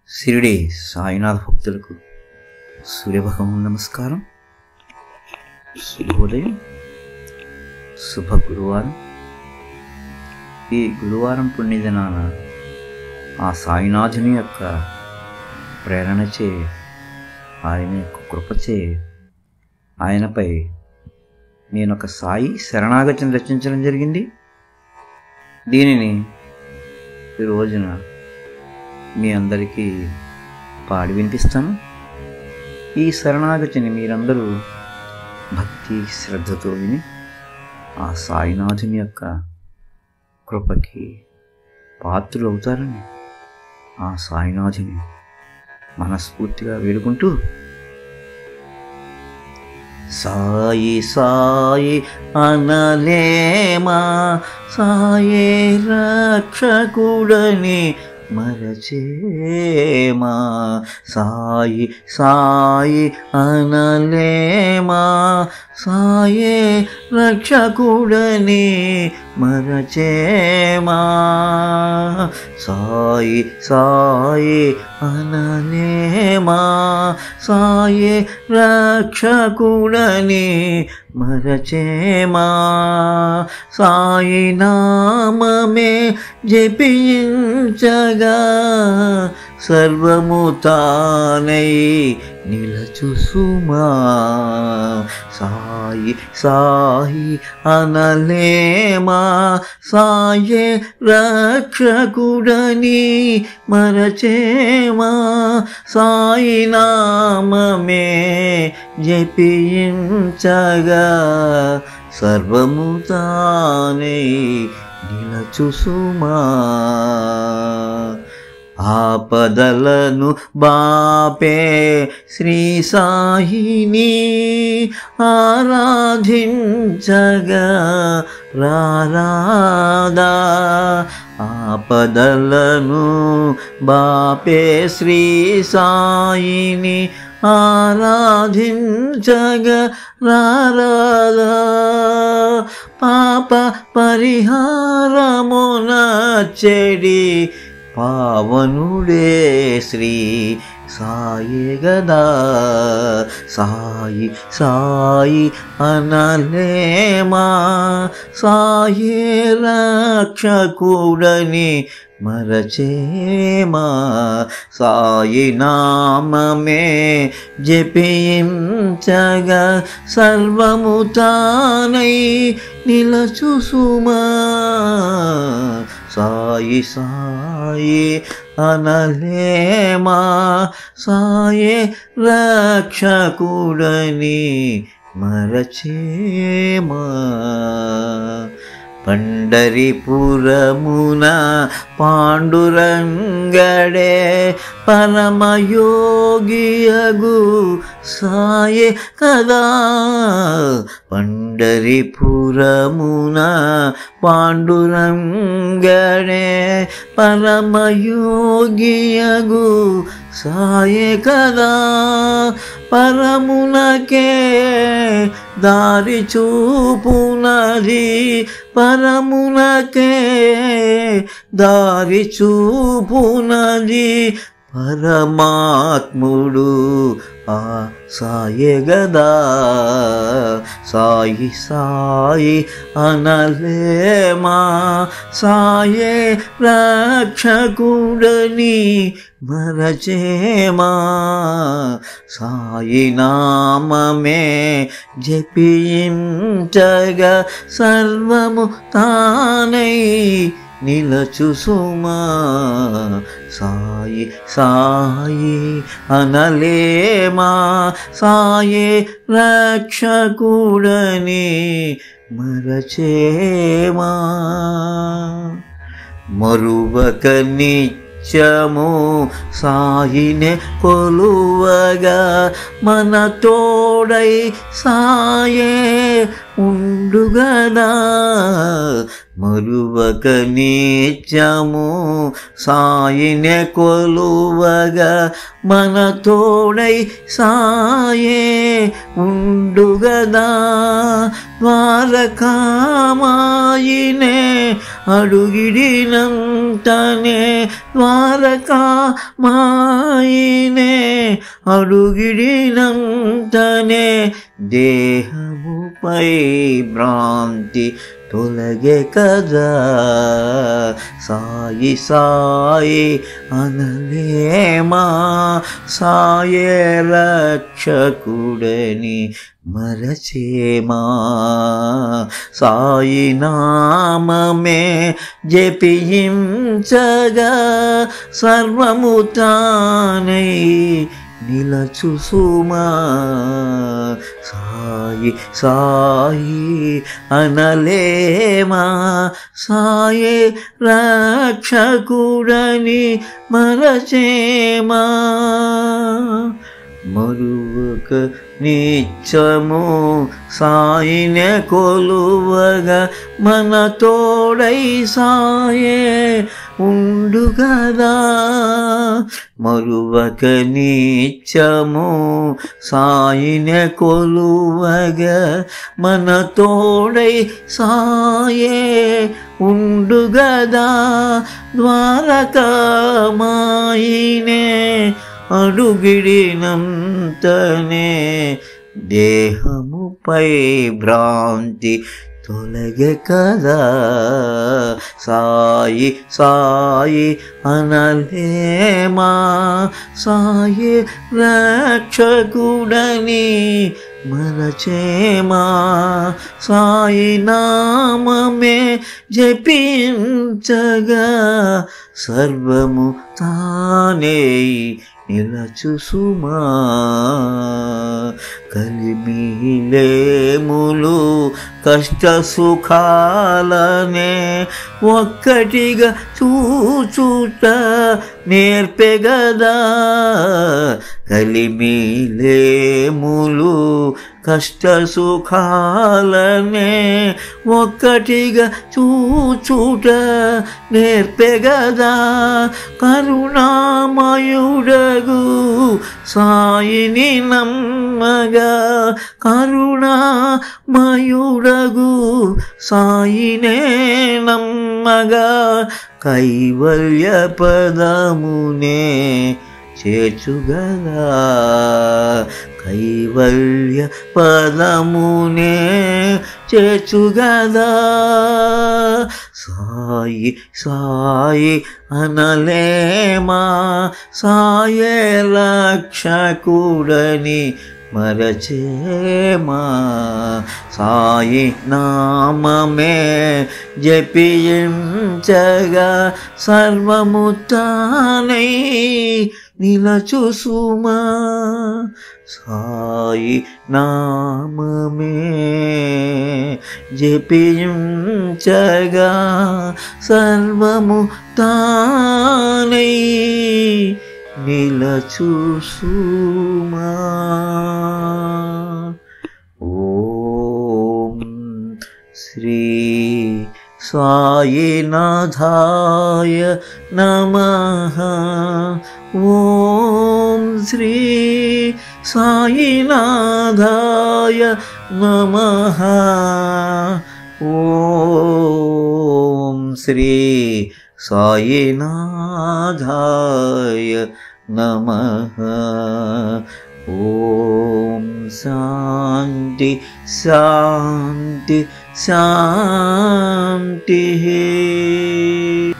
షిరిడి సాయినాథ భక్తులకు సూర్యభగవం నమస్కారం శుభోదయం శుభ గురువారం ఈ గురువారం పుణ్యదినాన ఆ సాయినాథుని యొక్క ప్రేరణచే ఆయన యొక్క కృపచే ఆయనపై నేను ఒక సాయి శరణాగతిని రచించడం జరిగింది దీనిని ఈ రోజున మీ అందరికీ పాడి వినిపిస్తాను ఈ శరణాగతిని మీరందరూ భక్తి శ్రద్ధతో విని ఆ సాయినాథుని యొక్క కృపకి పాత్రులు అవుతారని ఆ సాయినాథుని మనస్ఫూర్తిగా వేడుకుంటూ సాయి సాయి అనలేమా సాయే రక్షకుడని మరచేమా సాయి సాయి అనలేమా సాయే రక్షకుడని మరచేమా సాయి సాయి అనలేమా సాయే రక్షకుడని మరచేమా సాయి నామమే జపించగా సర్వము తానై నిలచు సుమా సాయి సాయి అనలేమా సాయే రక్షకుడని మరచేమా సాయి నామమే జపించగా సర్వము తానే నిలచు సుమా ఆపదలను బాపే శ్రీ సాయిని ఆరాధించగా రారాదా ఆపదలను బాపే శ్రీ సాయిని ఆరాధించగా రారాదా పాప పరిహారమున చెడి పావనుడే శ్రీ సాయి గదా సాయి సాయి అనలేమా సాయి రక్షకుడని మరచేమా సాయి నామమే జపించగా సర్వము తానై నిలచు సుమా సాయి సాయి అనలేమా సాయే రక్షకుడని మరచేమా పండరిపురమున పాండురంగడే పరమయోగియగు సాయే కదా పండరిపురమున పాండురంగడే పరమయోగియగు సాయే కదా పరమునకే దారి చూపునది పరమునకే దారి చూపునది పరమాత్ముడు ఆ సాయి గదా సాయి సాయి అనలేమా సాయే రక్షకుడని మరచేమా సాయి నామమే జపించగా సర్వము తానై నిలచు సుమా సాయి సాయి అనలేమా సాయే రక్షకుడని మరచేమా మరువక నిత్యము సాయినే కొలువగా మన తోడై సాయే ఉండుగదా మరువక నిత్యము సాయినే కొలువగా మన తోడై సాయే ఉండుగదా ద్వారకామాయినే అడుగిడినంతనే ద్వారకామాయినే అడుగిడినంతనే దేహముపై భ్రాంతి తొలగే కదా సాయి సాయి అనలేమా సాయే రక్షకుడని మరచేమా సాయి నామమే జపించగా సర్వము తానై నిలచు సుమా సాయి సాయి అనలేమా సాయే రక్షకుడని మరచేమా మరువక నిత్యము సాయినే కొలువగా మన తోడై సాయే ఉండు కదా మరువక నిత్యము సాయినే కొలువగా మన తోడై సాయే ఉండు గదా ద్వారకమాయినే అడుగిడినంతనే దేహముపై భ్రాంతి తొలగే కదా సాయి సాయి అనలేమా సాయి రక్షకుడని మరచేమా సాయి నామమే జపించగా సర్వము తానే నిలచు సుమా కలిమిలేములు కష్ట సుఖాలనే ఒక్కటిగా చూచుట నేర్పెగదా కలిమిలేములు కష్ట సుఖాలనే ఒక్కటిగా చూచుట నేర్పెగదా కరుణామయుడగు సాయిని నమ్మగా కరుణామయుడగు సాయినే నమ్మగా కైవల్య పదమునే చేర్చుగదా కైవల్య పదమునే చేర్చుగదా సాయి సాయి అనలేమా సాయే రక్షకుడని మరచేమా సాయి నామమే జపించగా సర్వము తానై నిలచు సుమా సాయి నామమే జపించగా సర్వము తానై నిలచు సుమా ఓం శ్రీ సాయినాథాయ నమః ఓం శ్రీ సాయినాథాయ నమః ఓం శ్రీ సాయినాథాయ నమః ఓం శాంతి శాంతి శాంతి